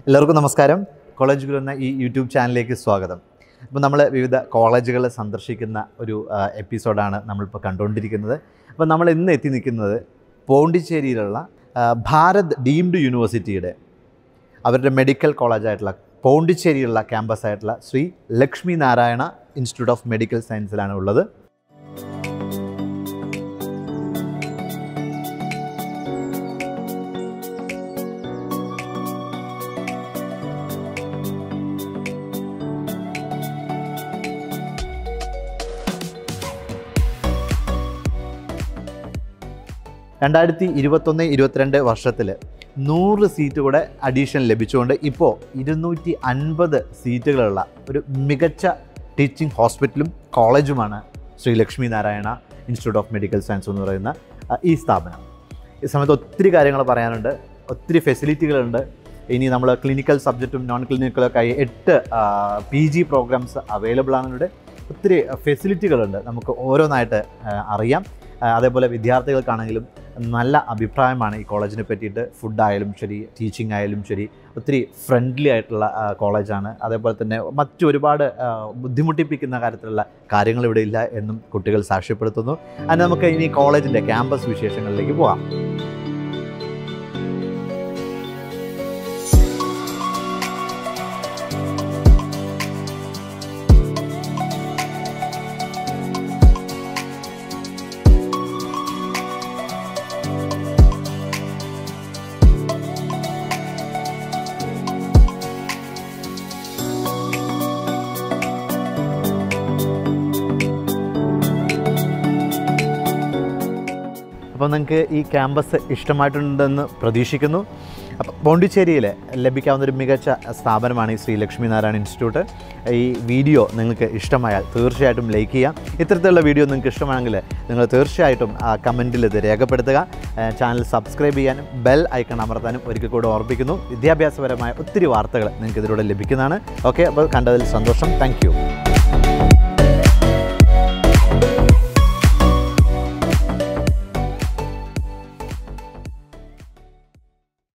എല്ലാവർക്കും നമസ്കാരം കോളേജ് ഗുരു എന്ന ഈ യൂട്യൂബ് ചാനലിലേക്ക് സ്വാഗതം അപ്പോൾ നമ്മൾ വിവിധ കോളേജുകൾ സന്ദർശിക്കുന്ന ഒരു ആ, എപ്പിസോഡാണ് നമ്മളിപ്പോൾ കണ്ടുകൊണ്ടിരിക്കുന്നത് അപ്പോൾ നമ്മൾ ഇന്ന് എത്തി നിൽക്കുന്നത് പോണ്ടിച്ചേരിയിലുള്ള ആ, ഭാരത് ഡീംഡ് യൂണിവേഴ്സിറ്റിയുടെ അവരുടെ മെഡിക്കൽ കോളേജായിട്ടുള്ള പോണ്ടിച്ചേരിയിലുള്ള ക്യാമ്പസ് ആയിട്ടുള്ള Sri Lakshmi Narayana institute of medical സയൻസിലാണ് ഉള്ളത് രണ്ടായിരത്തി ഇരുപത്തൊന്ന് ഇരുപത്തിരണ്ട് വർഷത്തിൽ നൂറ് സീറ്റ് കൂടെ അഡീഷൻ ലഭിച്ചുകൊണ്ട് ഇപ്പോൾ ഇരുന്നൂറ്റി അൻപത് സീറ്റുകളുള്ള ഒരു മികച്ച ടീച്ചിങ് ഹോസ്പിറ്റലും കോളേജുമാണ് Sri Lakshmi Narayana institute of medical science എന്ന് പറയുന്ന ആ, ഈ സ്ഥാപനം ഈ സമയത്ത് ഒത്തിരി കാര്യങ്ങൾ പറയാനുണ്ട് ഒത്തിരി ഫെസിലിറ്റികളുണ്ട് ഇനി നമ്മൾ ക്ലിനിക്കൽ സബ്ജക്റ്റും നോൺ ക്ലിനിക്കലൊക്കെ ആയി എട്ട് പി ജി പ്രോഗ്രാംസ് അവൈലബിൾ ആണ് ഇവിടെ ഒത്തിരി ഫെസിലിറ്റികളുണ്ട് നമുക്ക് ഓരോന്നായിട്ട് ആ, അറിയാം ആ, അതേപോലെ വിദ്യാർത്ഥികൾക്കാണെങ്കിലും നല്ല അഭിപ്രായമാണ് ഈ കോളേജിനെ പറ്റിയിട്ട് ഫുഡായാലും ശരി ടീച്ചിങ് ആയാലും ശരി ഒത്തിരി ഫ്രണ്ട്ലി ആയിട്ടുള്ള ആ, കോളേജാണ് അതേപോലെ തന്നെ മറ്റു ഒരുപാട് ആ, ബുദ്ധിമുട്ടിപ്പിക്കുന്ന കാര്യത്തിലുള്ള കാര്യങ്ങൾ ഇവിടെ ഇല്ല എന്നും കുട്ടികൾ സാക്ഷ്യപ്പെടുത്തുന്നു അതിന് നമുക്ക് ഇനി കോളേജിൻ്റെ ക്യാമ്പസ് വിശേഷങ്ങളിലേക്ക് പോകാം അപ്പോൾ നിങ്ങൾക്ക് ഈ ക്യാമ്പസ് ഇഷ്ടമായിട്ടുണ്ടെന്ന് പ്രതീക്ഷിക്കുന്നു അപ്പോൾ പോണ്ടിച്ചേരിയിൽ ലഭിക്കാവുന്ന ഒരു മികച്ച സ്ഥാപനമാണ് ഈ ശ്രീ ലക്ഷ്മി നാരായണ ഇൻസ്റ്റിറ്റ്യൂട്ട് ഈ വീഡിയോ നിങ്ങൾക്ക് ഇഷ്ടമായാൽ തീർച്ചയായിട്ടും ലൈക്ക് ചെയ്യാം ഇത്തരത്തിലുള്ള വീഡിയോ നിങ്ങൾക്ക് ഇഷ്ടമാണെങ്കിൽ നിങ്ങൾ തീർച്ചയായിട്ടും ആ കമൻറ്റിൽ ഇത് രേഖപ്പെടുത്തുക ഏഹ് ചാനൽ സബ്സ്ക്രൈബ് ചെയ്യാനും ബെൽ ഐക്കൺ അമർത്താനും ഒരിക്കൽ കൂടെ ഓർപ്പിക്കുന്നു വിദ്യാഭ്യാസപരമായ ഒത്തിരി വാർത്തകൾ നിങ്ങൾക്ക് ഇതിലൂടെ ലഭിക്കുന്നതാണ് ഓക്കെ അപ്പോൾ കണ്ടതിൽ സന്തോഷം താങ്ക്